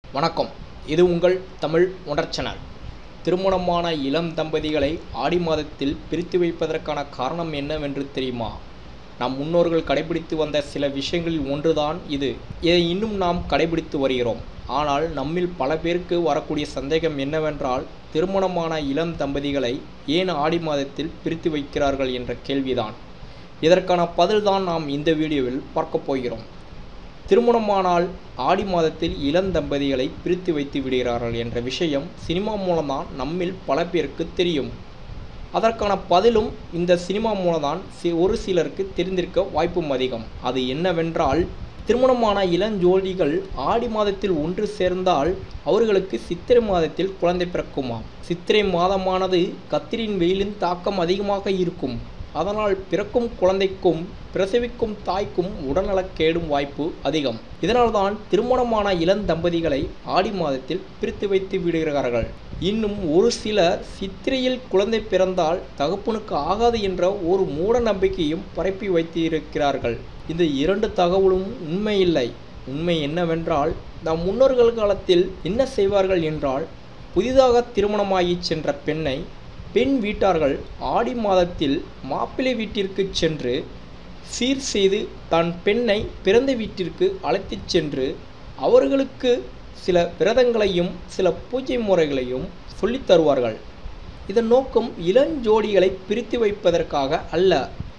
வணக்கம் இது உங்கள் தமிழ் ஒண்டர் சேனல் திருமணமான இளம் தம்பதிகளை ஆடி மாதத்தில் பிரித்து வைப்பதற்கான காரணம் என்னவென்று தெரியுமா நம் முன்னோர்கள் கடைபிடித்து வந்த சில விஷயங்களில் ஒன்றுதான் இது இதை இன்னும் நாம் கடைபிடித்து வருகிறோம் ஆனால் நம்மில் பல பேருக்கு வரக்கூடிய சந்தேகம் என்னவென்றால் திருமணமான இளம் தம்பதிகளை ஏன் ஆடி மாதத்தில் பிரித்து வைக்கிறார்கள் என்ற கேள்விதான் இதற்கான பதில்தான் நாம் இந்த வீடியோவில் பார்க்க போகிறோம் திருமணமானால் ஆடி மாதத்தில் இளந்தம்பதிகளை பிரித்து வைத்து விடுகிறார்கள் என்ற விஷயம் சினிமா மூலம்தான் நம்மில் பல பேருக்கு தெரியும் அதற்கான பதிலும் இந்த சினிமா மூலம்தான் சி ஒரு சிலருக்கு தெரிந்திருக்க வாய்ப்பும் அதிகம் அது என்னவென்றால் திருமணமான இளஞ்சோடிகள் ஆடி மாதத்தில் ஒன்று சேர்ந்தால் அவர்களுக்கு சித்திரை மாதத்தில் குழந்தை பிறக்குமாம் சித்திரை மாதமானது கத்திரின் வெயிலின் தாக்கம் அதிகமாக இருக்கும் அதனால் பிறக்கும் குழந்தைக்கும் பிரசவிக்கும் தாய்க்கும் உடல்நலக்கேடும் வாய்ப்பு அதிகம் இதனால்தான் திருமணமான இளந்தம்பதிகளை ஆடி மாதத்தில் பிரித்து வைத்து விடுகிறார்கள் இன்னும் ஒரு சிலர் சித்திரையில் குழந்தை பிறந்தால் தகப்பனுக்கு ஆகாது என்ற ஒரு மூட நம்பிக்கையும் பரப்பி வைத்திருக்கிறார்கள் இந்த இரண்டு தகவலும் உண்மையில்லை உண்மை என்னவென்றால் நம் முன்னோர்கள் காலத்தில் என்ன செய்வார்கள் என்றால் புதிதாக திருமணமாகி சென்ற பெண்ணை பெண் வீட்டார்கள் ஆடி மாதத்தில் மாப்பிள்ளை வீட்டிற்கு சென்று சீர் செய்து தன் பெண்ணை பிறந்த வீட்டிற்கு அழைத்துச் சென்று அவர்களுக்கு சில விரதங்களையும் சில பூஜை முறைகளையும் சொல்லித் தருவார்கள் இதன் நோக்கம் இளஞ்சோடிகளை பிரித்து வைப்பதற்காக அல்ல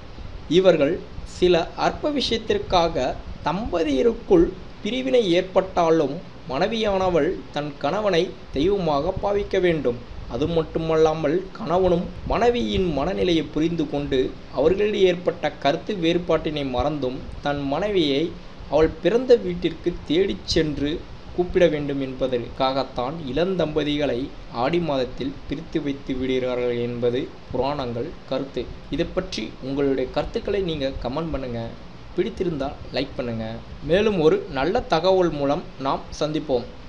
இவர்கள் சில அற்ப விஷயத்திற்காக தம்பதியருக்குள் பிரிவினை ஏற்பட்டாலும் மனைவியானவள் தன் கணவனை தெய்வமாக பாவிக்க வேண்டும் அது மட்டுமல்லாமல் கணவனும் மனைவியின் மனநிலையை புரிந்து கொண்டு அவர்களிடையே ஏற்பட்ட கருத்து வேறுபாட்டினை மறந்தும் தன் மனைவியை அவள் பிறந்த வீட்டிற்கு தேடிச் சென்று கூப்பிட வேண்டும் என்பதற்காகத்தான் இளந்தம்பதிகளை ஆடி மாதத்தில் பிரித்து வைத்து விடுகிறார்கள் என்பது புராணங்கள் கருத்து இதை பற்றி உங்களுடைய கருத்துக்களை நீங்கள் கமெண்ட் பண்ணுங்கள் பிடித்திருந்தால் லைக் பண்ணுங்கள் மேலும் ஒரு நல்ல தகவல் மூலம் நாம் சந்திப்போம்